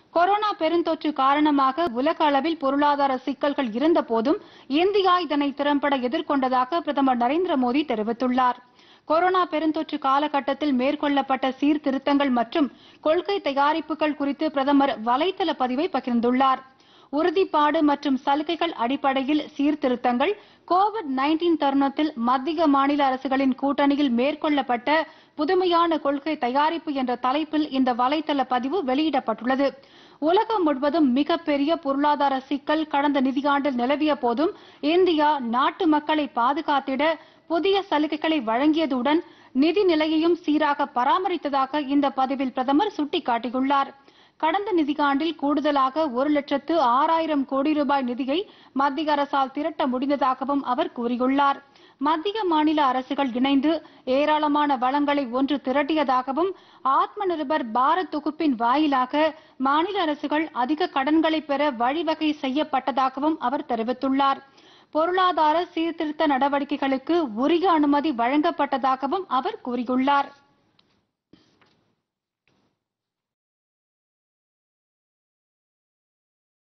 corona பெருந்தொற்று காரணமாக உலக அளவில் பொருளாதார சிக்கல்கள் இருந்த போதும் இந்தியா இதனை திறம்பட எதிர்கொண்டதாக பிரதமர் நரேந்திர மோடி தெரிவித்துள்ளார் கொரோனா பெருந்தொற்று காலகட்டத்தில் மேற்கொள்ளப்பட்ட சீர்திருத்தங்கள் மற்றும் கொள்கை தயாரிப்புகள் குறித்து பிரதமர் வலைதள பதிவை பகிர்ந்துள்ளார் உறுதிப்பாடு மற்றும் சலுகைகள் அடிப்படையில் சீர்திருத்தங்கள் கோவிட் 19 தருணத்தில் மத்திய மாநில அரசுகளின் கூட்டணியில் மேற்கொள்ளப்பட்ட புதுமையான கொள்கை தயாரிப்பு என்ற தலைப்பில் இந்த வலைதள பதிவு வெளியிடப்பட்டுள்ளது உலகம் முழுவதும் மிகப்பெரிய பொருளாதார சிக்கல் கடந்த நிதியாண்டில் நிலவிய போதும் இந்தியா நாட்டு மக்களை பாதுகாத்திட புதிய சலுகைகளை வழங்கியதுடன் நிதி நிலையையும் சீராக பராமரித்ததாக இந்த பதிவில் பிரதமர் சுட்டிக்காட்டியுள்ளார் கடந்த நிதியாண்டில் கூடுதலாக ஒரு லட்சத்து ஆறாயிரம் கோடி ரூபாய் நிதியை மத்திய அரசால் திரட்ட முடிந்ததாகவும் அவர் கூறியுள்ளார் மத்திய மாநில அரசுகள் இணைந்து ஏராளமான வளங்களை ஒன்று திரட்டியதாகவும் ஆத்ம நிர்பர் பாரத் தொகுப்பின் வாயிலாக மாநில அரசுகள் அதிக கடன்களை பெற வழிவகை செய்யப்பட்டதாகவும் அவர் தெரிவித்துள்ளார் பொருளாதார சீர்திருத்த நடவடிக்கைகளுக்கு உரிய அனுமதி வழங்கப்பட்டதாகவும் அவர் கூறியுள்ளார்